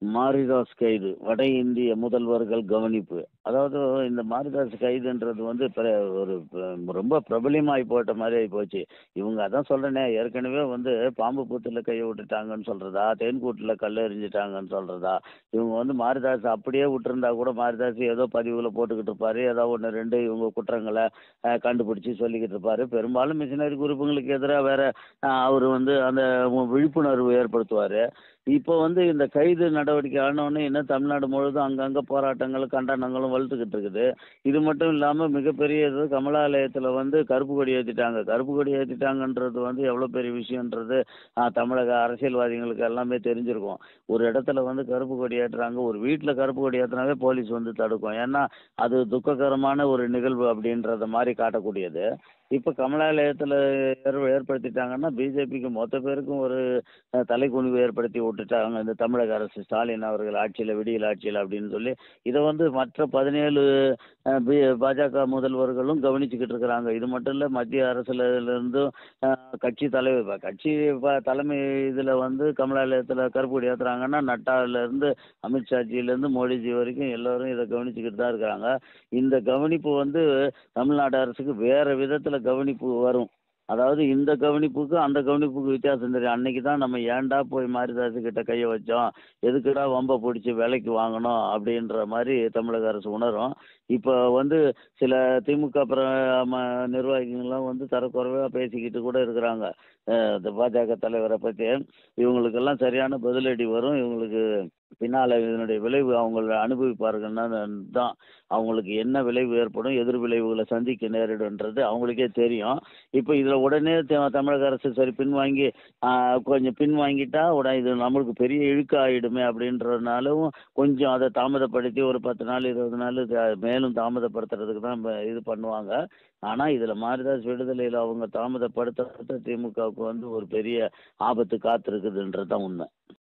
மாரிதாஸ் கைது வட இந்திய முதல்வர்கள் கவனிப்பு அதாவது இந்த மாரிதாஸ் கைதுன்றது வந்து பிற ஒரு ப- ரொம்ப பிரபலியமாகி போட்ட மாதிரி ஆகி போச்சு இவங்க அதான் சொல்கிறேனே ஏற்கனவே வந்து பாம்பு பூத்தில் கையை விட்டுட்டாங்கன்னு சொல்கிறதா தேன்கூட்டில் கல் எறிஞ்சிட்டாங்கன்னு சொல்கிறதா இவங்க வந்து மாரிதாஸ் அப்படியே விட்டுருந்தா கூட மாரிதாஸ் ஏதோ பதிவில் போட்டுக்கிட்டு இருப்பாரு ஏதோ ஒன்று ரெண்டு இவங்க குற்றங்களை அஹ், கண்டுபிடிச்சி சொல்லிக்கிட்டு இருப்பாரு பெரும்பாலும் மிஷினரி குரூப்புங்களுக்கு எதிராக வேற அவர் வந்து அந்த விழிப்புணர்வு ஏற்படுத்துவார் இப்போ வந்து இந்த கைது நடவடிக்கை ஆனோடனே என்ன தமிழ்நாடு முழுவதும் அங்கங்கே போராட்டங்களும் கண்டனங்களும் வலுத்துக்கிட்டு இருக்குது இது மட்டும் இல்லாமல் மிகப்பெரிய இது கமலாலயத்தில் வந்து கருப்பு கொடி ஏற்றிட்டாங்க கருப்பு கொடி ஏற்றிட்டாங்கன்றது வந்து எவ்வளோ பெரிய விஷயன்றது ஆ, தமிழக அரசியல்வாதிகளுக்கு எல்லாமே தெரிஞ்சிருக்கும் ஒரு இடத்துல வந்து கருப்பு கொடி ஏற்றுறாங்க ஒரு வீட்டில் கருப்பு கொடி ஏற்றினாவே போலீஸ் வந்து தடுக்கும் ஏன்னா அது துக்ககரமான ஒரு நிகழ்வு அப்படின்றத மாதிரி காட்டக்கூடியது இப்போ கமலாலயத்தில் ஏற் ஏற்படுத்திட்டாங்கன்னா பிஜேபிக்கு மொத்த பேருக்கும் ஒரு அஹ், தலைக்குனிவு ஏற்படுத்தி விட்டுட்டாங்க இந்த தமிழக அரசு ஸ்டாலின் அவர்கள் ஆட்சியில் விடியல் ஆட்சியில் அப்படின்னு சொல்லி இதை வந்து மற்ற பதினேழு அஹ், பி பாஜக முதல்வர்களும் கவனிச்சுக்கிட்டு இருக்கிறாங்க இது மட்டும் இல்லை மத்திய அரசுல இருந்தும் அஹ், கட்சி தலைவர் இப்ப கட்சி ப- தலைமை இதில் வந்து கமலாலயத்தில் கருப்பு கொடி ஏற்றுறாங்கன்னா நட்டாவிலேருந்து அமித்ஷாஜிலேருந்து மோடிஜி வரைக்கும் எல்லோரும் இதை கவனிச்சுக்கிட்டு தான் இருக்கிறாங்க இந்த கவனிப்பு வந்து தமிழ்நாடு அரசுக்கு வேறு விதத்தில் கவனிப்பு வரும் அதாவது இந்த கவனிப்புக்கு அந்த கவனிப்புக்கு வித்தியாசம் தெரியும் அன்னைக்கு தான் நம்ம ஏன்டா போய் மாரிதாசு கிட்ட கையை வச்சோம் எதுக்குடா வம்ப பிடிச்சி விலைக்கு வாங்கணும் அப்படின்ற மாதிரி தமிழக அரசு உணரும் இப்போ வந்து சில திமுக பிர- ம- நிர்வாகிகள்லாம் வந்து தரக்குறைவாக பேசிக்கிட்டு கூட இருக்கிறாங்க அஹ் இந்த பாஜக தலைவரை பற்றி இவங்களுக்கெல்லாம் சரியான பதிலடி வரும் இவங்களுக்கு பின்னால் இதனுடைய விளைவு அவங்க அனுபவிப்பார்கள்னா தான் அவங்களுக்கு என்ன விளைவு ஏற்படும் எதிர் விளைவுகளை சந்திக்க நேரிடுன்றது அவங்களுக்கே தெரியும் இப்போ இதில் உடனே த- தமிழக அரசு சரி பின்வாங்கி ஆஹ், கொஞ்சம் பின்வாங்கிட்டா உடனே இது நம்மளுக்கு பெரிய இழுக்கு ஆகிடுமே அப்படின்றதுனாலும் கொஞ்சம் அதை தாமதப்படுத்தி ஒரு பத்து நாள் இருபது நாள் த- மேலும் தாமதப்படுத்துறதுக்கு தான் இப்ப இது பண்ணுவாங்க ஆனால் இதில் மாரிதாஸ் விடுதலையில் அவங்க தாமதப்படுத்த திமுகவுக்கு வந்து ஒரு பெரிய ஆபத்து காத்திருக்குதுன்றது தான் உண்மை